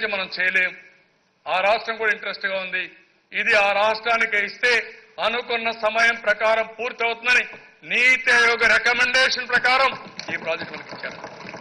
నుంచి మనం చేయలేం ఆ రాష్ట్రం కూడా ఇంట్రెస్ట్ గా ఉంది ఇది ఆ రాష్ట్రానికి ఇస్తే అనుకున్న సమయం ప్రకారం పూర్తవుతుందని నీతి ఆయోగ్ రికమెండేషన్ ప్రకారం ఈ ప్రాజెక్ట్ మనకి ఇచ్చారు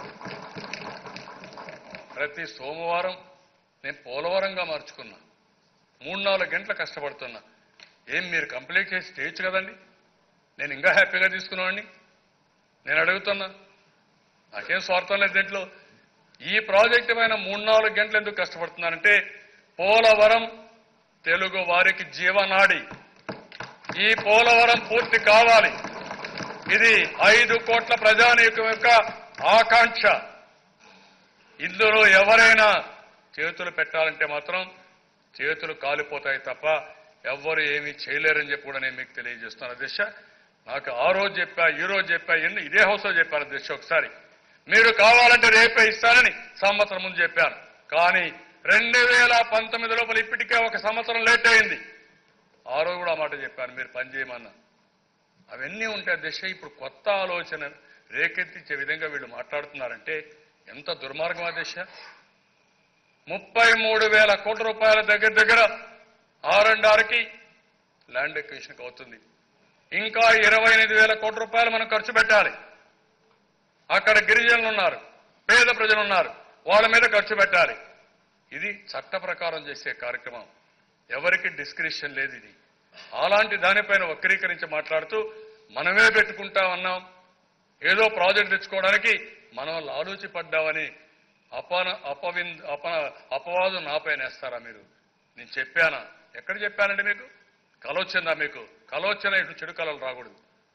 ప్రతి సోమవారం నేను పోలవరంగా మార్చుకున్నా మూడు నాలుగు గంటలు కష్టపడుతున్నా ఏం మీరు కంప్లీట్ చేసి చేయొచ్చు కదండి నేను ఇంకా హ్యాపీగా తీసుకున్నావాడిని నేను అడుగుతున్నా నాకేం స్వార్థం లేదు దీంట్లో ఈ ప్రాజెక్టు పైన మూడు నాలుగు గంటలు ఎందుకు కష్టపడుతున్నానంటే పోలవరం తెలుగు వారికి జీవనాడి ఈ పోలవరం పూర్తి కావాలి ఇది ఐదు కోట్ల ప్రజానీకం యొక్క ఆకాంక్ష ఇందులో ఎవరైనా చేతులు పెట్టాలంటే మాత్రం చేతులు కాలిపోతాయి తప్ప ఎవ్వరు ఏమీ చేయలేరని చెప్పి కూడా నేను మీకు తెలియజేస్తున్నాను అధ్యక్ష నాకు ఆ రోజు చెప్పా ఈ రోజు చెప్పా ఎన్ని ఇదే హౌస్లో చెప్పాను అధ్యక్ష ఒకసారి మీరు కావాలంటే రేపే ఇస్తానని సంవత్సరం ముందు చెప్పాను కానీ రెండు వేల పంతొమ్మిది లోపల ఇప్పటికే ఒక సంవత్సరం లేట్ అయింది ఆ రోజు కూడా ఆ మాట చెప్పాను మీరు పని చేయమన్నా అవన్నీ ఉంటే అధ్యక్ష ఇప్పుడు కొత్త ఆలోచన రేకెత్తించే విధంగా వీళ్ళు మాట్లాడుతున్నారంటే ఎంత దుర్మార్గం అధ్యక్ష ముప్పై మూడు వేల కోట్ల రూపాయల దగ్గర దగ్గర ఆర్ అండ్ ఆర్కి ల్యాండ్ ఎక్విషన్కి అవుతుంది ఇంకా ఇరవై ఎనిమిది వేల కోట్ల రూపాయలు మనం ఖర్చు పెట్టాలి అక్కడ గిరిజనులు ఉన్నారు పేద ప్రజలు ఉన్నారు వాళ్ళ మీద ఖర్చు పెట్టాలి ఇది చట్ట ప్రకారం చేసే కార్యక్రమం ఎవరికి డిస్క్రిప్షన్ లేదు ఇది అలాంటి దానిపైన వక్రీకరించి మాట్లాడుతూ మనమే పెట్టుకుంటామన్నాం ఏదో ప్రాజెక్ట్ తెచ్చుకోవడానికి మనం లాలూచి పడ్డామని అపన అపవిన్ అపన అపవాదు నాపైన వేస్తారా మీరు నేను చెప్పానా ఎక్కడ చెప్పానండి మీకు కలోచన మీకు కలోచన ఇటు చెడు కళలు రాకూడదు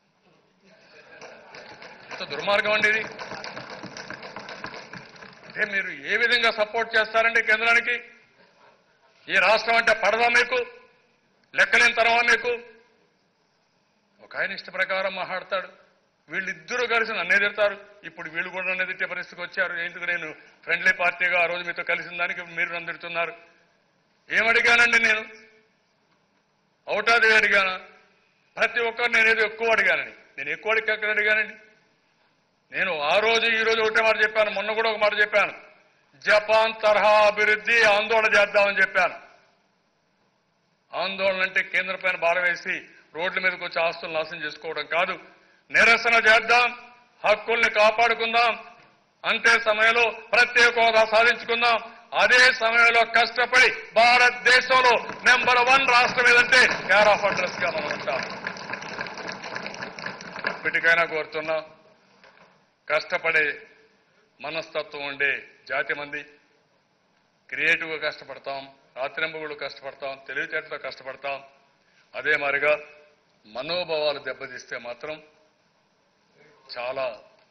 ఎంత దుర్మార్గం అండి ఇది అంటే మీరు ఏ విధంగా సపోర్ట్ చేస్తారండి కేంద్రానికి ఈ రాష్ట్రం అంటే పడదా మీకు లెక్కలేని తరమా మీకు ఒక ఆయన ఇష్ట ప్రకారం మాట్లాడతాడు వీళ్ళిద్దరూ కలిసి నన్ను ఎదురుతారు ఇప్పుడు వీళ్ళు కూడా నన్ను ఎదిర్టే పరిస్థితికి వచ్చారు ఎందుకు నేను ఫ్రెండ్లీ పార్టీగా ఆ రోజు మీతో కలిసిన దానికి మీరు నన్ను తిడుతున్నారు ఏమడిగానండి నేను అవుటాది అడిగానా ప్రతి ఒక్కరు నేను ఏదో ఎక్కువ అడిగానని నేను ఎక్కువ అడిగి ఎక్కడ అడిగానండి నేను ఆ రోజు ఈ రోజు ఒకటే మాట చెప్పాను మొన్న కూడా ఒక మాట చెప్పాను జపాన్ తరహా అభివృద్ధి ఆందోళన చేద్దామని చెప్పాను ఆందోళన అంటే కేంద్ర పైన భారం వేసి రోడ్ల మీదకి వచ్చి ఆస్తులు నాశనం చేసుకోవడం కాదు నిరసన చేద్దాం హక్కుల్ని కాపాడుకుందాం అంతే సమయంలో ప్రత్యేక హోదా సాధించుకుందాం అదే సమయంలో కష్టపడి భారతదేశంలో నెంబర్ వన్ రాష్ట్రం ఏదంటే కేర్ ఆఫ్ అడ్రస్ గా మనం ఉంటాం ఇప్పటికైనా కోరుతున్నా కష్టపడే మనస్తత్వం ఉండే జాతి మంది క్రియేటివ్గా కష్టపడతాం రాత్రింబగుళ్ళు కష్టపడతాం తెలివితేటతో కష్టపడతాం అదే మాదిరిగా మనోభావాలు దెబ్బతీస్తే మాత్రం చాలా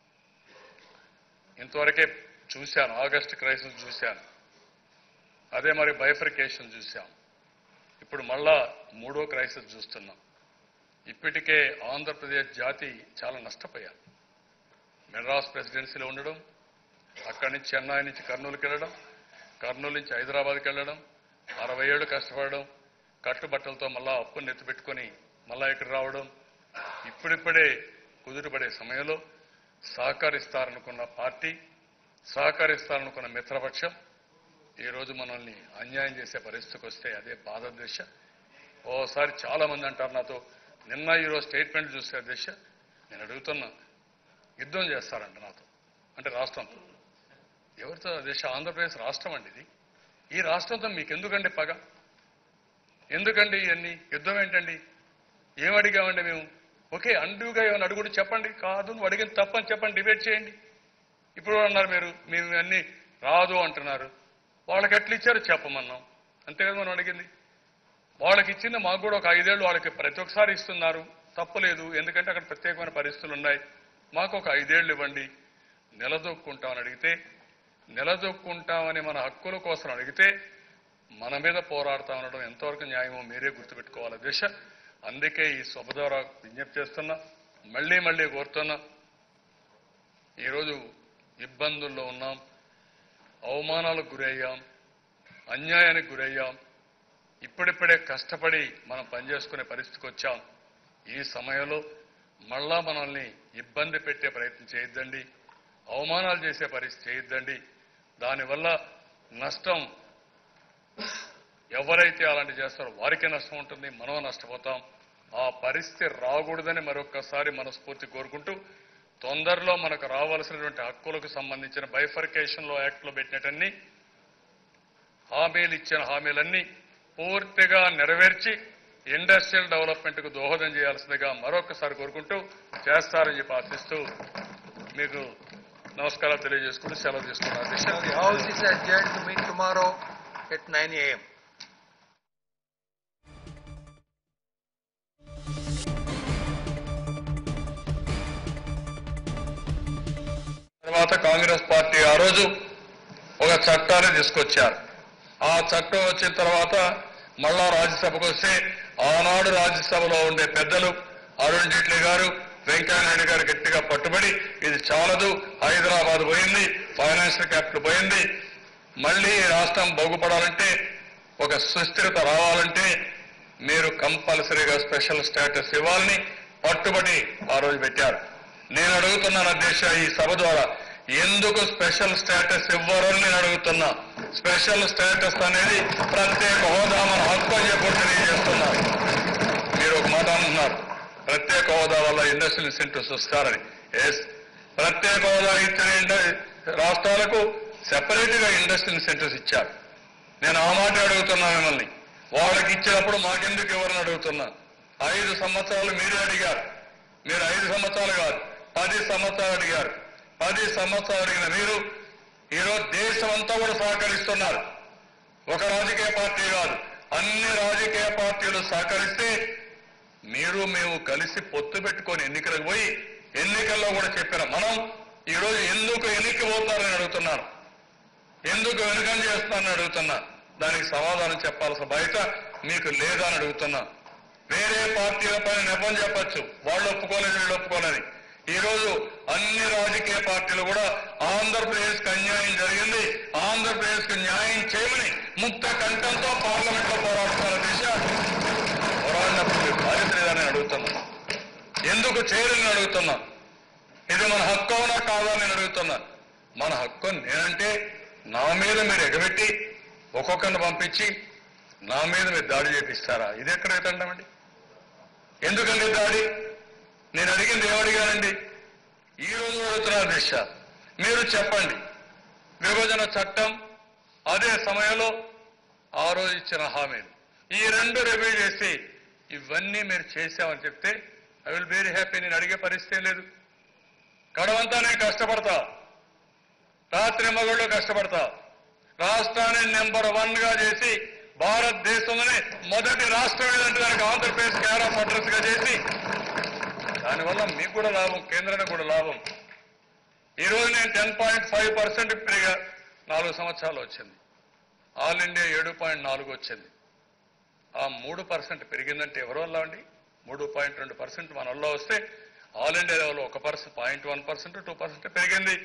ఇంతవరకే చూశాను ఆగస్ట్ క్రైసిస్ చూశాను అదే మరి బైఫర్కేషన్ చూశాం ఇప్పుడు మళ్ళా మూడో క్రైసిస్ చూస్తున్నాం ఇప్పటికే ఆంధ్రప్రదేశ్ జాతి చాలా నష్టపోయారు మెడ్రాస్ ప్రెసిడెన్సీలో ఉండడం అక్కడి నుంచి చెన్నై నుంచి కర్నూలుకి వెళ్ళడం కర్నూలు నుంచి హైదరాబాద్కి వెళ్ళడం అరవై ఏళ్ళు కష్టపడడం కట్టుబట్టలతో మళ్ళా అప్పుని ఎత్తిపెట్టుకొని మళ్ళా ఇక్కడ రావడం ఇప్పుడిప్పుడే కుదురుపడే సమయంలో సహకరిస్తారనుకున్న పార్టీ సహకరిస్తారనుకున్న మిత్రపక్షం ఈరోజు మనల్ని అన్యాయం చేసే పరిస్థితికి వస్తే అదే బాధ దిశ ఓసారి చాలా మంది అంటారు నాతో నిన్న ఈరోజు స్టేట్మెంట్ చూసే దిశ నేను అడుగుతున్నా యుద్ధం చేస్తారంట నాతో అంటే రాష్ట్రంతో ఎవరితో దేశ ఆంధ్రప్రదేశ్ రాష్ట్రం అండి ఇది ఈ రాష్ట్రంతో మీకు ఎందుకండి పగ ఎందుకండి ఇవన్నీ యుద్ధం ఏంటండి ఏం అడిగామండి మేము ఓకే అండుగా ఏమైనా అడుగుడు చెప్పండి కాదు నువ్వు అడిగింది తప్పని చెప్పండి డిబేట్ చేయండి ఇప్పుడు అన్నారు మీరు మేము అన్ని రాదు అంటున్నారు వాళ్ళకి ఎట్లా ఇచ్చారో చెప్పమన్నాం అంతే కదా మనం అడిగింది వాళ్ళకి ఇచ్చింది మాకు కూడా ఒక ఐదేళ్ళు వాళ్ళకి ప్రతి ఒక్కసారి ఇస్తున్నారు తప్పలేదు ఎందుకంటే అక్కడ ప్రత్యేకమైన పరిస్థితులు ఉన్నాయి మాకు ఒక ఐదేళ్లు ఇవ్వండి నిలదొక్కుంటామని అడిగితే నిలదొక్కుంటామని మన హక్కుల కోసం అడిగితే మన మీద పోరాడతామనడం ఎంతవరకు న్యాయమో మీరే గుర్తుపెట్టుకోవాలి దిశ అందుకే ఈ సభ ద్వారా విజ్ఞప్తి చేస్తున్నా మళ్ళీ మళ్ళీ కోరుతున్నా ఈరోజు ఇబ్బందుల్లో ఉన్నాం అవమానాలకు గురయ్యాం అన్యాయానికి గురయ్యాం ఇప్పుడిప్పుడే కష్టపడి మనం పనిచేసుకునే పరిస్థితికి వచ్చాం ఈ సమయంలో మళ్ళా మనల్ని ఇబ్బంది పెట్టే ప్రయత్నం చేయొద్దండి అవమానాలు చేసే పరిస్థితి చేయొద్దండి దానివల్ల నష్టం ఎవరైతే అలాంటి చేస్తారో వారికే నష్టం ఉంటుంది మనం నష్టపోతాం ఆ పరిస్థితి రాకూడదని మరొక్కసారి మనస్ఫూర్తి కోరుకుంటూ తొందరలో మనకు రావాల్సినటువంటి హక్కులకు సంబంధించిన బైఫర్కేషన్ లో యాక్ట్ లో పెట్టినటన్ని హామీలు ఇచ్చిన హామీలన్నీ పూర్తిగా నెరవేర్చి ఇండస్ట్రియల్ డెవలప్మెంట్ కు దోహదం చేయాల్సిందిగా మరొకసారి కోరుకుంటూ చేస్తారని చెప్పి ఆశిస్తూ మీకు నమస్కారాలు తెలియజేసుకుంటూ సెలవు తీసుకున్నాను Now, the House is adjourned to meet tomorrow at 9 a.m. తర్వాత కాంగ్రెస్ పార్టీ ఆ రోజు ఒక చట్టాన్ని తీసుకొచ్చారు ఆ చట్టం వచ్చిన తర్వాత మళ్ళా రాజ్యసభకు వస్తే ఆనాడు రాజ్యసభలో ఉండే పెద్దలు అరుణ్ జైట్లీ గారు వెంకయ్యనాయుడు గారు గట్టిగా పట్టుబడి ఇది చాలదు హైదరాబాద్ పోయింది ఫైనాన్షియల్ క్యాపిటల్ పోయింది మళ్ళీ ఈ రాష్ట్రం బాగుపడాలంటే ఒక సుస్థిరత రావాలంటే మీరు కంపల్సరీగా స్పెషల్ స్టేటస్ ఇవ్వాలని పట్టుబడి ఆ రోజు పెట్టారు నేను అడుగుతున్నాను అధ్యక్ష ఈ సభ ద్వారా ఎందుకు స్పెషల్ స్టేటస్ ఇవ్వరని నేను అడుగుతున్నా స్పెషల్ స్టేటస్ అనేది ప్రత్యేక హోదా మన హక్కు అని చెప్పి తెలియజేస్తున్నారు మీరు ఒక మాట అంటున్నారు ప్రత్యేక హోదా వల్ల ఇండస్ట్రియల్ ఇన్సెంటివ్స్ వస్తారని ఎస్ ప్రత్యేక హోదా ఇచ్చిన ఇండ- రాష్ట్రాలకు సెపరేట్ గా ఇండస్ట్రియల్ ఇన్సెంటివ్స్ ఇచ్చారు నేను ఆ మాట అడుగుతున్నా మిమ్మల్ని వాళ్ళకి ఇచ్చినప్పుడు మాకెందుకు ఎవరిని అడుగుతున్నా ఐదు సంవత్సరాలు మీరే అడిగారు మీరు ఐదు సంవత్సరాలు కాదు పది సంవత్సరాలు అడిగారు పది సంవత్సరాలు అడిగిన మీరు ఈరోజు దేశం అంతా కూడా సహకరిస్తున్నారు ఒక రాజకీయ పార్టీ కాదు అన్ని రాజకీయ పార్టీలు సహకరిస్తే మీరు మేము కలిసి పొత్తు పెట్టుకొని ఎన్నికలకు పోయి ఎన్నికల్లో కూడా చెప్పిన మనం ఈరోజు ఎందుకు ఎన్నిక పోతారని అడుగుతున్నాను ఎందుకు వెనుకం చేస్తానని అడుగుతున్నా దానికి సమాధానం చెప్పాల్సిన బయట మీకు లేదా అని అడుగుతున్నా వేరే పార్టీల పైన నెపం చెప్పచ్చు వాళ్ళు ఒప్పుకోలేదు వీళ్ళు ఒప్పుకోలేదు ఈ రోజు అన్ని రాజకీయ పార్టీలు కూడా ఆంధ్రప్రదేశ్ కు అన్యాయం జరిగింది ఆంధ్రప్రదేశ్ కు న్యాయం చేయమని ముక్త కంఠంతో పార్లమెంట్ లో పోరాడుతున్న దిశ పోరాడినప్పుడు మీరు బాధ్యత లేదని అడుగుతున్నా ఎందుకు చేయరని అడుగుతున్నా ఇది మన హక్కు అవునా కాదా అని నేను అడుగుతున్నా మన హక్కు నేనంటే నా మీద మీరు ఎగబెట్టి ఒక్కొక్కరిని పంపించి నా మీద మీరు దాడి చేపిస్తారా ఇది ఎక్కడ అవుతుండమండి ఎందుకండి దాడి నేను అడిగింది ఏమడిగానండి ఈ రోజు అడుగుతున్నారు దిశ మీరు చెప్పండి విభజన చట్టం అదే సమయంలో ఆ రోజు ఇచ్చిన హామీలు ఈ రెండు రివ్యూ చేసి ఇవన్నీ మీరు చేశామని చెప్తే ఐ విల్ వెరీ హ్యాపీ నేను అడిగే పరిస్థితి ఏం లేదు కడవంతా నేను కష్టపడతా రాత్రి మగళ్ళు కష్టపడతా రాష్ట్రాన్ని నెంబర్ వన్ గా చేసి భారతదేశంలోనే మొదటి రాష్ట్రం ఏదంటే దానికి ఆంధ్రప్రదేశ్ కేర్ ఆఫ్ అడ్రస్ గా చేసి దానివల్ల మీకు కూడా లాభం కేంద్రానికి కూడా లాభం ఈ రోజు నేను టెన్ పాయింట్ ఫైవ్ పర్సెంట్ పెరిగా నాలుగు సంవత్సరాలు వచ్చింది ఆల్ ఇండియా ఏడు పాయింట్ నాలుగు వచ్చింది ఆ మూడు పర్సెంట్ పెరిగిందంటే ఎవరి వల్ల అండి మూడు పాయింట్ రెండు పర్సెంట్ మన వల్ల వస్తే ఆల్ ఇండియా లెవెల్ ఒక percent point one percent two percent పెరిగింది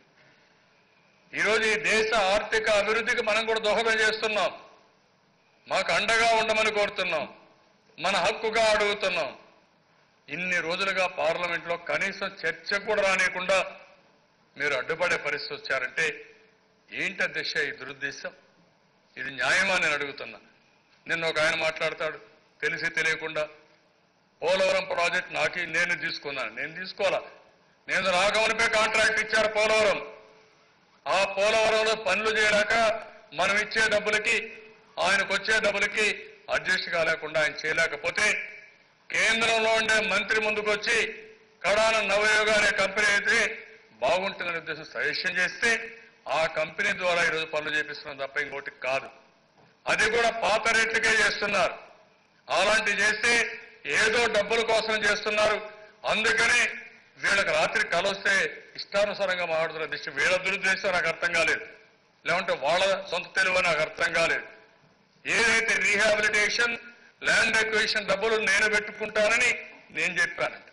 ఈరోజు ఈ దేశ ఆర్థిక అభివృద్ధికి మనం కూడా దోహదం చేస్తున్నాం మాకు అండగా ఉండమని కోరుతున్నాం మన హక్కుగా అడుగుతున్నాం ఇన్ని రోజులుగా పార్లమెంట్లో కనీసం చర్చ కూడా రానియకుండా మీరు అడ్డుపడే పరిస్థితి వచ్చారంటే ఏంటి అధ్యక్ష ఈ దురుద్దేశం ఇది న్యాయమా నేను అడుగుతున్నా నిన్న ఒక ఆయన మాట్లాడతాడు తెలిసి తెలియకుండా పోలవరం ప్రాజెక్ట్ నాకి నేను తీసుకున్నాను నేను తీసుకోవాలా నేను రాగమనిపై కాంట్రాక్ట్ ఇచ్చారు పోలవరం ఆ పోలవరంలో పనులు చేయడాక మనం ఇచ్చే డబ్బులకి ఆయనకు వచ్చే డబ్బులకి అడ్జస్ట్ కాలేకుండా ఆయన చేయలేకపోతే కేంద్రంలో ఉండే మంత్రి ముందుకు వచ్చి కడాన నవయోగ అనే కంపెనీ అయితే బాగుంటుందనే ఉద్దేశం సజెషన్ చేస్తే ఆ కంపెనీ ద్వారా ఈరోజు పనులు చేపిస్తున్నాం తప్ప ఇంకోటి కాదు అది కూడా పాత రేట్లకే చేస్తున్నారు అలాంటివి చేస్తే ఏదో డబ్బుల కోసం చేస్తున్నారు అందుకని వీళ్ళకి రాత్రి కలొస్తే ఇష్టానుసారంగా మాట్లాడుతున్న దిశ వీళ్ళ దురుద్దేశం నాకు అర్థం కాలేదు లేకుంటే వాళ్ళ సొంత తెలివి నాకు అర్థం కాలేదు ఏదైతే రీహాబిలిటేషన్ ల్యాండ్ ఎక్విజిషన్ డబ్బులు నేను పెట్టుకుంటానని నేను చెప్పానండి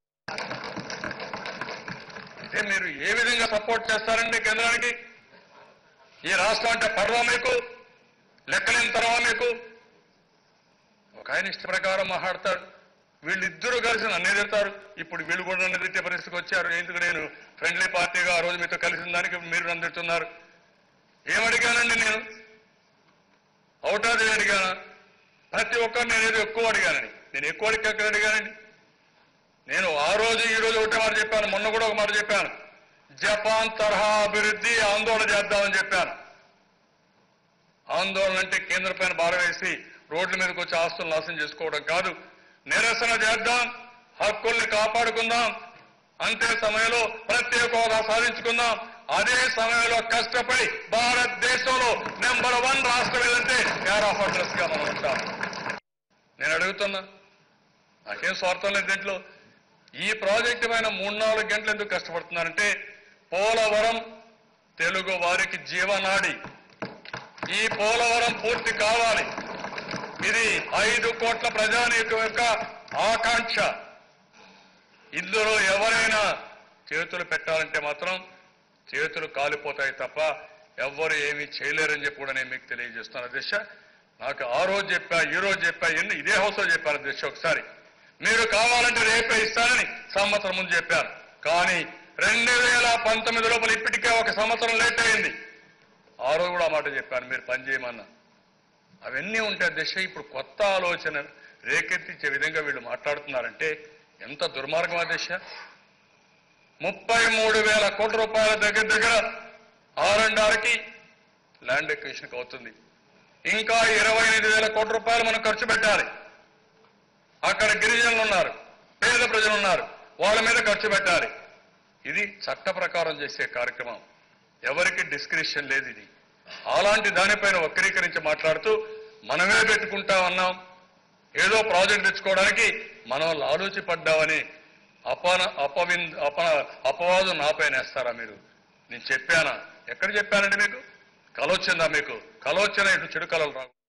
అంటే మీరు ఏ విధంగా సపోర్ట్ చేస్తారండి కేంద్రానికి ఈ రాష్ట్రం అంటే పడవ మీకు లెక్కలేని తరవా మీకు ఒక ఆయన ఇష్ట ప్రకారం మాట్లాడతాడు వీళ్ళిద్దరూ కలిసి నన్ను ఎదురుతారు ఇప్పుడు వీళ్ళు కూడా నన్ను ఎదిరితే పరిస్థితికి వచ్చారు ఎందుకు నేను ఫ్రెండ్లీ పార్టీగా ఆ రోజు మీతో కలిసిన దానికి మీరు నన్ను తిడుతున్నారు ఏమడిగానండి నేను అవుటాది అడిగానా ప్రతి ఒక్కరు నేను ఏదో ఎక్కువ అడిగానని నేను ఎక్కువ అడిగి ఎక్కడ అడిగానండి నేను ఆ రోజు ఈ రోజు ఒకటే మాట చెప్పాను మొన్న కూడా ఒక మాట చెప్పాను జపాన్ తరహా అభివృద్ధి ఆందోళన చేద్దామని చెప్పాను ఆందోళన అంటే కేంద్ర పైన భారం వేసి రోడ్ల మీదకి వచ్చి ఆస్తులు నాశనం చేసుకోవడం కాదు నిరసన చేద్దాం హక్కుల్ని కాపాడుకుందాం అంతే సమయంలో ప్రత్యేక హోదా సాధించుకుందాం అదే సమయంలో కష్టపడి భారతదేశంలో నెంబర్ వన్ రాష్ట్రం ఏదంటే కేర్ ఆఫ్ అడ్రస్ గా మనం ఉంటాం నేను అడుగుతున్నా నాకేం స్వార్థం లేదు దీంట్లో ఈ ప్రాజెక్టు పైన మూడు నాలుగు గంటలు ఎందుకు కష్టపడుతున్నారంటే పోలవరం తెలుగు వారికి జీవనాడి ఈ పోలవరం పూర్తి కావాలి ఇది ఐదు కోట్ల ప్రజానీకం యొక్క ఆకాంక్ష ఇందులో ఎవరైనా చేతులు పెట్టాలంటే మాత్రం చేతులు కాలిపోతాయి తప్ప ఎవ్వరు ఏమీ చేయలేరని చెప్పి కూడా నేను మీకు తెలియజేస్తున్నాను అధ్యక్ష నాకు ఆ రోజు చెప్పా ఈ రోజు చెప్పా ఎన్ని ఇదే హౌస్లో చెప్పాను అధ్యక్ష ఒకసారి మీరు కావాలంటే రేపే ఇస్తానని సంవత్సరం ముందు చెప్పాను కానీ రెండు వేల పంతొమ్మిది లోపల ఇప్పటికే ఒక సంవత్సరం లేట్ అయింది ఆ రోజు కూడా ఆ మాట చెప్పాను మీరు పని చేయమన్నా అవన్నీ ఉంటే అధ్యక్ష ఇప్పుడు కొత్త ఆలోచన రేకెత్తించే విధంగా వీళ్ళు మాట్లాడుతున్నారంటే ఎంత దుర్మార్గం అధ్యక్ష ముప్పై మూడు వేల కోట్ల రూపాయల దగ్గర దగ్గర ఆర్ అండ్ ఆర్కి ల్యాండ్ ఎక్విషన్కి అవుతుంది ఇంకా ఇరవై ఐదు వేల కోట్ల రూపాయలు మనం ఖర్చు పెట్టాలి అక్కడ గిరిజనులు ఉన్నారు పేద ప్రజలు ఉన్నారు వాళ్ళ మీద ఖర్చు పెట్టాలి ఇది చట్ట ప్రకారం చేసే కార్యక్రమం ఎవరికి డిస్క్రిప్షన్ లేదు ఇది అలాంటి దానిపైన వక్రీకరించి మాట్లాడుతూ మనమే పెట్టుకుంటా ఉన్నాం ఏదో ప్రాజెక్ట్ తెచ్చుకోవడానికి మనం లాలూచి పడ్డామని అపన అపవిన్ అప అపవాదు నాపైన వేస్తారా మీరు నేను చెప్పానా ఎక్కడ చెప్పానండి మీకు కలొచ్చిందా మీకు కలొచ్చిన ఇటు చెడు కలలు రావు